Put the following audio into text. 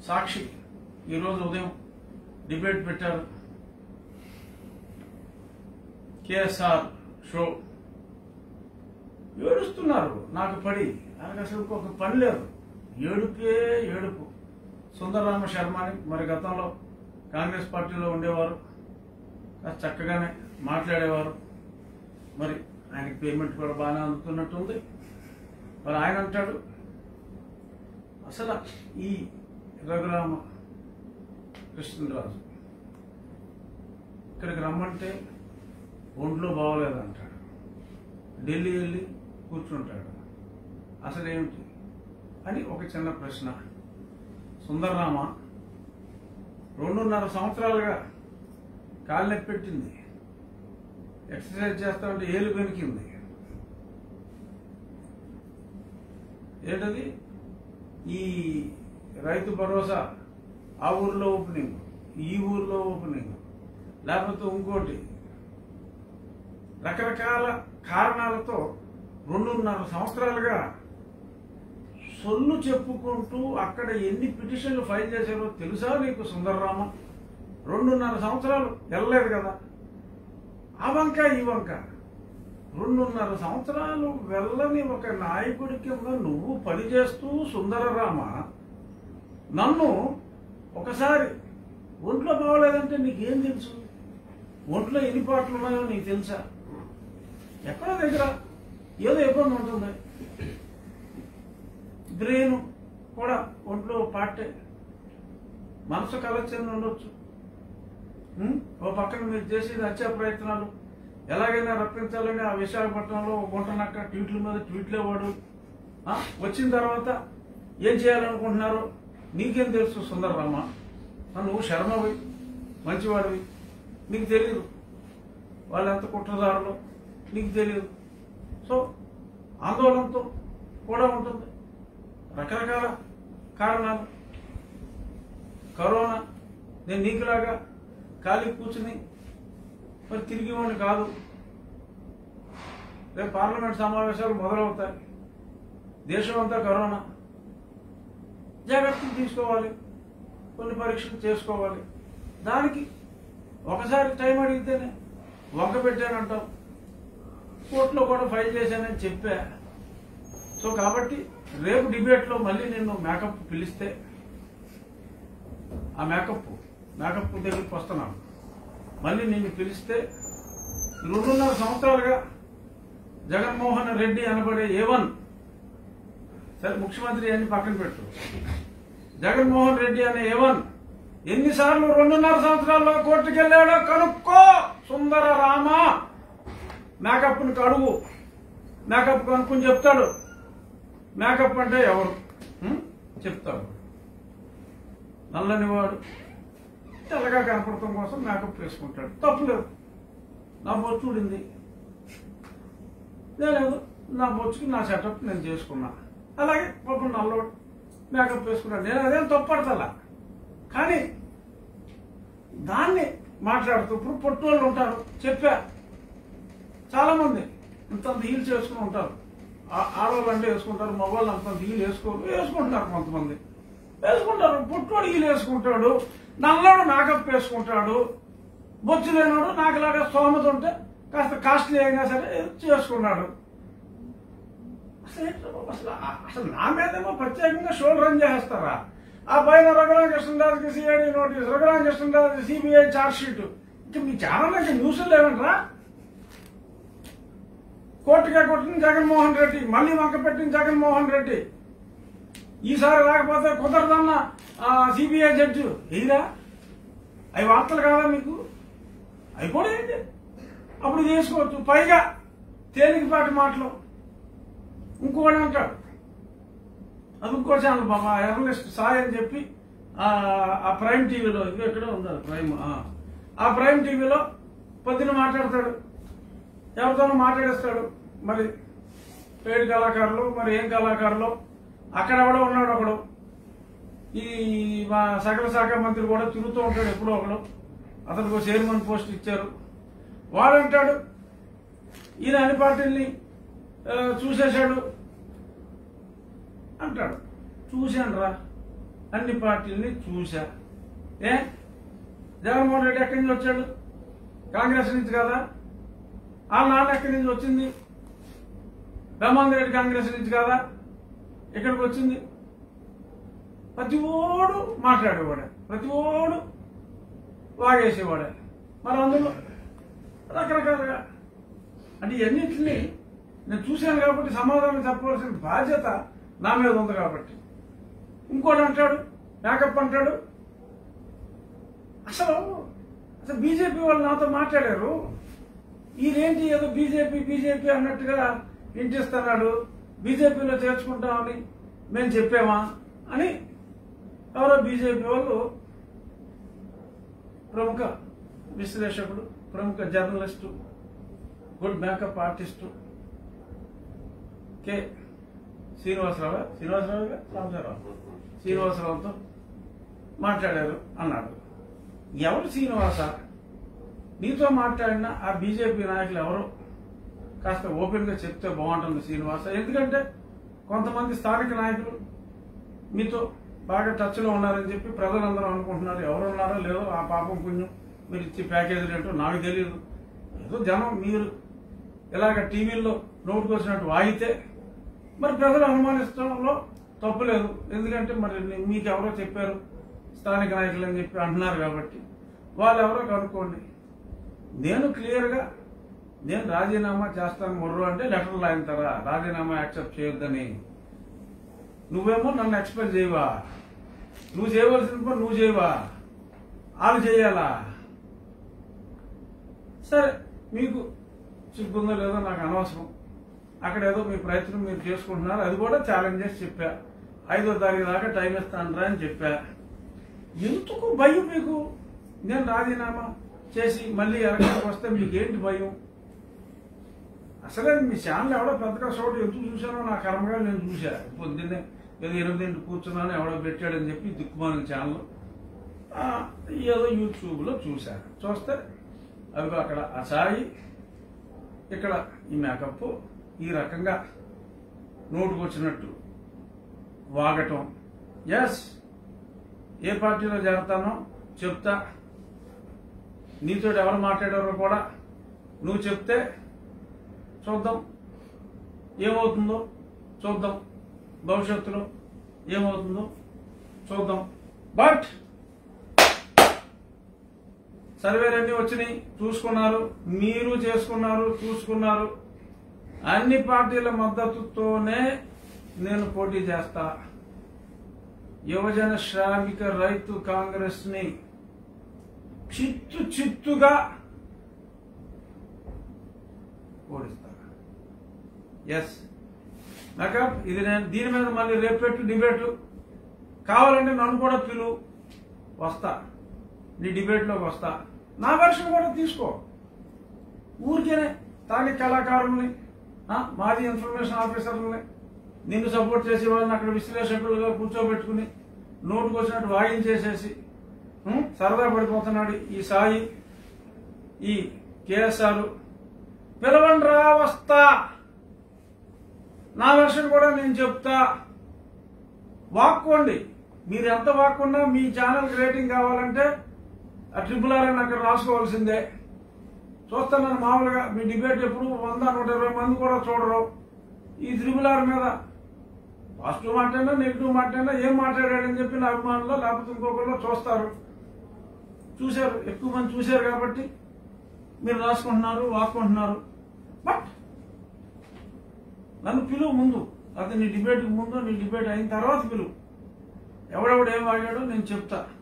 సాక్షి ఈరోజు ఉదయం డిబేట్ పెట్టారు కేఎస్ఆర్ షో ఏడుస్తున్నారు నాకు పడి నాకు అసలు ఒక పని లేదు ఏడుపే ఏడుపు సుందరరామ శర్మ అని మరి గతంలో కాంగ్రెస్ పార్టీలో ఉండేవారు కాస్త చక్కగానే మాట్లాడేవారు మరి ఆయనకి పేమెంట్ కూడా బాగానే అందుతున్నట్టుంది మరి ఆయన అంటాడు అసలు ఈ రఘురామ కృష్ణరాజు ఇక్కడికి రమ్మంటే ఒంట్లో బాగోలేదంటాడు ఢిల్లీ వెళ్ళి కూర్చుంటాడు అసలు ఏమిటి అని ఒక చిన్న ప్రశ్న సుందరరామ రెండున్నర సంవత్సరాలుగా కాలు నొప్పి పెట్టింది ఎక్సర్సైజ్ చేస్తా ఉంటే ఏలు వెనికింది ఏంటది ఈ రైతు భరోసా ఆ ఊర్లో ఓపెనింగ్ ఈ ఊర్లో ఓపెనింగ్ లేకపోతే ఇంకోటి రకరకాల కారణాలతో రెండున్నర సంవత్సరాలుగా సొల్లు చెప్పుకుంటూ అక్కడ ఎన్ని పిటిషన్లు ఫైల్ చేశారో తెలుసా నీకు సుందరరామ రెండున్నర సంవత్సరాలు వెళ్ళలేదు కదా ఆ వంక ఈ వంక రెండున్నర సంవత్సరాలు వెళ్ళని ఒక నాయకుడి కింద నువ్వు పనిచేస్తూ సుందరరామ నన్ను ఒకసారి ఒంట్లో బాగోలేదంటే నీకేం తెలుసు ఒంట్లో ఎన్ని పాటలు ఉన్నాయో నీకు తెలుసా ఎక్కడో దగ్గర ఏదో ఇబ్బంది ఉంటుంది బ్రెయిన్ కూడా ఒంట్లో పార్టే మనసు కలెక్షన్ ఉండొచ్చు ఉం? ఓ పక్కన మీరు చేసేది హత్యా ప్రయత్నాలు ఎలాగైనా రప్పించాలని ఆ విశాఖపట్నంలో గుంటనక్క ట్వీట్ల మీద ట్వీట్లే వాడు ఆ? వచ్చిన తర్వాత ఏం చేయాలనుకుంటున్నారో నీకేం తెలుసు సుందరరామ ఆ, నువ్వు శర్మవి మంచివాడివి నీకు తెలియదు వాళ్ళు ఎంత కుట్రదారులు నీకు తెలియదు సో ఆందోళనతో కూడా ఉంటుంది రకరకాల కారణాలు కరోనా నేను నీకులాగా ఖాళీ కూర్చుని మరి తిరిగి వాడిని కాదు రేపు పార్లమెంట్ సమావేశాలు మొదలవుతాయి దేశం అంతా కరోనా జాగ్రత్తలు తీసుకోవాలి కొన్ని పరీక్షలు చేసుకోవాలి దానికి ఒకసారి టైం అడిగితేనే వంక పెట్టానంటాం కోర్టులో కూడా ఫైల్ చేశానని చెప్పా సో కాబట్టి రేపు డిబేట్లో మళ్ళీ నిన్ను మేకప్ పిలిస్తే ఆ మేకప్ మేకప్ దగ్గరికి వస్తున్నాను మళ్ళీ నిన్ను పిలిస్తే రెండున్నర సంవత్సరాలుగా జగన్మోహన్ రెడ్డి అనబడే ఏవన్ సరే ముఖ్యమంత్రి అని పక్కన పెట్టు జగన్మోహన్ రెడ్డి అనే ఏవన్ ఎన్నిసార్లు రెండున్నర సంవత్సరాల్లో కోర్టుకు వెళ్ళాడో కనుక్కో సుందర రామ మేకప్ని కడుగు మేకప్ కనుక్కుని చెప్తాడు మేకప్ అంటే ఎవరు ఉం? చెప్తాడు నల్లని వాడు తెల్లగా కనపడటం కోసం మేకప్ వేసుకుంటాడు తప్పులేదు నా బొచ్చు ఊడింది లేదు నా బొచ్చుకి నా సెటప్ నేను చేసుకున్నా అలాగే పాపం నల్లోడు మేకప్ వేసుకున్నాడు నేను అదేం తప్పడతలా కానీ దాన్ని మాట్లాడుతూ ఇప్పుడు పొట్టోళ్ళు ఉంటారు చెప్పా చాలా మంది ఇంత హీల్ చేసుకుని ఉంటారు ఆ- ఆడవాళ్ళు అంటే వేసుకుంటారు మగవాళ్ళు అంత హీల్ వేసుకోరు వేసుకుంటారు కొంతమంది వేసుకుంటారు పుట్టోడు హీల్ వేసుకుంటాడు నల్లోడు నాకప్ వేసుకుంటాడు బొచ్చు లేనోడు నాకులాగా స్తోమత ఉంటే కాస్త కాస్ట్లీ అయినా సరే చేసుకున్నాడు అసలు ఏంటో బాబు, అసలు ఆ- అసలు నా మీదేమో ప్రత్యేకంగా షోలు రన్ చేస్తారా ఆ పైన రఘురామ కృష్ణరాజుకి CID notice Raghurama Krishnaraju CBI charge sheet ఇంకా మీ ఛానల్ ఇంకా న్యూస్లు లేవంటరా కోర్టుగా కొట్టిన జగన్మోహన్ రెడ్డి మళ్ళీ వంక పెట్టిన జగన్మోహన్ రెడ్డి ఈసారి రాకపోతే కుదరదన్న సిబిఐ జడ్జి ఎయిరా అవి వార్తలు కాదా మీకు అవి కూడా ఏంటి అప్పుడు చేసుకోవచ్చు పైగా తేలికపాటి మాటలు ఇంకోటి అంటాడు అది ఇంకో ఛానల్ మా ఎర్నలిస్ట్ సాయి అని చెప్పి ఆ, ఆ ప్రైమ్ టీవీలో ఇది ఎక్కడో ఉంది అది ప్రైమ్ ఆ. ఆ ప్రైమ్ టీవీలో పొద్దున మాట్లాడతాడు ఎవరితోనో మాట్లాడేస్తాడు మరి పేరు కళాకారులు మరి ఏం కళాకారులు అక్కడ ఎవడో ఉన్నాడు ఒకడు ఈ మా సకల శాఖ మంత్రి కూడా తిరుగుతూ ఉంటాడు ఎప్పుడో ఒకడు అతనికి ఒక చైర్మన్ పోస్ట్ ఇచ్చారు వాడంటాడు ఈయన అన్ని పార్టీల్ని ఆ, చూసేశాడు అంటాడు చూశాను రా అన్ని పార్టీలని చూశా ఏ జగన్మోహన్ రెడ్డి ఎక్కడి నుంచి వచ్చాడు కాంగ్రెస్ నుంచి కదా వాళ్ళ నాన్న ఎక్కడి నుంచి వచ్చింది బ్రహ్మాంద రెడ్డి కాంగ్రెస్ నుంచి కదా ఇక్కడికి వచ్చింది ప్రతి ఓడు మాట్లాడేవాడే ప్రతి ఓడు వాగేసేవాడే మరి అందులో రకరకాలుగా అంటే ఇవన్నింటినీ నేను చూశాను కాబట్టి సమాధానం చెప్పవలసిన బాధ్యత నా మీద ఉంది కాబట్టి ఇంకోటి అంటాడు మేకప్ అంటాడు అసలు అసలు బీజేపీ వాళ్ళు నాతో మాట్లాడారు ఈయనేంటి ఏదో బీజేపీ బీజేపీ అన్నట్టుగా ఇంటిస్తున్నాడు బీజేపీలో చేర్చుకుంటామని మేము చెప్పామా అని ఎవరో బీజేపీ వాళ్ళు ప్రముఖ విశ్లేషకుడు ప్రముఖ journalist good makeup artist K Srinivasarao Srinivasarao Ramachandrarao శ్రీనివాసరావుతో మాట్లాడారు అన్నాడు ఎవరు శ్రీనివాస నీతో మాట్లాడిన ఆ బీజేపీ నాయకులు ఎవరు కాస్త ఓపెన్ గా చెప్తే బాగుంటుంది శ్రీనివాస ఎందుకంటే కొంతమంది స్థానిక నాయకులు మీతో బాగా టచ్ లో ఉన్నారని చెప్పి ప్రజలందరూ అనుకుంటున్నారు ఎవరు ఉన్నారో లేదో ఆ పాపం పుణ్యం మీరు ఇచ్చే ప్యాకేజీలు ఏంటో నాకు తెలియదు ఏదో జనం మీరు ఇలాగ టీవీల్లో నోటుకు వచ్చినట్టు వాగితే మరి ప్రజలు అనుమానించడంలో తప్పు లేదు ఎందుకంటే మరి మీకు ఎవరో చెప్పారు స్థానిక నాయకులు అని చెప్పి అంటున్నారు కాబట్టి వాళ్ళు ఎవరో కనుక్కోండి నేను క్లియర్గా నేను రాజీనామా చేస్తాను మొర్రు అంటే లెటర్లు రాయింతారా రాజీనామా యాక్సెప్ట్ చేయొద్దని నువ్వేమో నన్ను ఎక్స్పెక్ట్ చేయవా నువ్వు చేయవలసిన పని నువ్వు చేయవా వాళ్ళు చేయాలా సరే మీకు సిగ్గుందో లేదో నాకు అనవసరం అక్కడ ఏదో మీ ప్రయత్నం మీరు చేసుకుంటున్నారు అది కూడా ఛాలెంజ్ చేసి చెప్పా ఐదో తారీఖు దాకా టైం ఇస్తాను అని చెప్పా ఎందుకు భయం మీకు నేను రాజీనామా చేసి మళ్ళీ ఎలక్షన్కి వస్తే మీకు ఏంటి భయం అసలే మీ ఛానల్ ఎవడో పెద్దగా చోటు ఎందుకు చూశానో నా కర్మగా నేను చూశా పొద్దున్నే ఏదో ఎనిమిదింటి కూర్చున్నాను ఎవడో పెట్టాడని చెప్పి దిక్కుమాలిన ఛానల్ ఆ, ఏదో యూట్యూబ్లో చూశా చూస్తే అదిగో అక్కడ ఆ సాయి ఇక్కడ ఈ మేకప్ ఈ రకంగా నోటుకు వచ్చినట్టు వాగటం ఎస్ ఏ పార్టీలో చేరతానో చెప్తా నీతో ఎవరు మాట్లాడారో కూడా నువ్వు చెప్తే చూద్దాం ఏమవుతుందో చూద్దాం భవిష్యత్తులో ఏమవుతుందో చూద్దాం బట్ సర్వేలన్నీ వచ్చినాయి చూసుకున్నారు మీరు చేసుకున్నారు చూసుకున్నారు అన్ని పార్టీల మద్దతుతోనే నేను పోటీ చేస్తా యువజన శ్రామిక రైతు కాంగ్రెస్ ని చిత్తు చిత్తుగా ఓడిస్తా ఎస్ మేకప్ ఇది నేను దీని మీద మళ్ళీ రేపు పెట్టు డిబేట్ కావాలంటే నన్ను కూడా పిలు వస్తా నీ డిబేట్లోకి వస్తా నా వెర్షన్ కూడా తీసుకో ఊరికేనే స్థానిక కళాకారుల్ని ఆ, మాజీ ఇన్ఫర్మేషన్ ఆఫీసర్లని నిన్ను సపోర్ట్ చేసే వాళ్ళని అక్కడ విశ్లేషకులుగా కూర్చోబెట్టుకుని నోటుకు వచ్చినట్టు వాయించేసేసి ఉం, సరదా పడిపోతున్నాడు ఈ సాయి ఈ కేఎస్ఆర్ పిలవండి రా వస్తా నా వెర్షన్ కూడా నేను చెప్తా వాక్కోండి మీరు ఎంత వాక్కున్నా మీ ఛానల్ రేటింగ్ కావాలంటే ఆ ట్రిపుల్ ఆర్ అని అక్కడ రాసుకోవాల్సిందే చూస్తున్నాను మామూలుగా మీ డిబేట్ ఎప్పుడు వంద నూట ఇరవై మంది కూడా చూడరు ఈ త్రిపుల్ ఆర్ మీద పాజిటివ్ మాట్లాడినా నెగిటివ్ మాట్లాడినా ఏం మాట్లాడాడని చెప్పి నా అభిమానులు లేకపోతే ఇంకొకళ్ళు చూస్తారు చూశారు ఎక్కువ మంది చూశారు కాబట్టి మీరు రాసుకుంటున్నారు వాక్కుంటున్నారు బట్ నన్ను పిలువు ముందు అది నీ డిబేట్కి ముందు నీ డిబేట్ అయిన తర్వాత పిలువు ఎవడెవడు ఏం వాగాడో నేను చెప్తా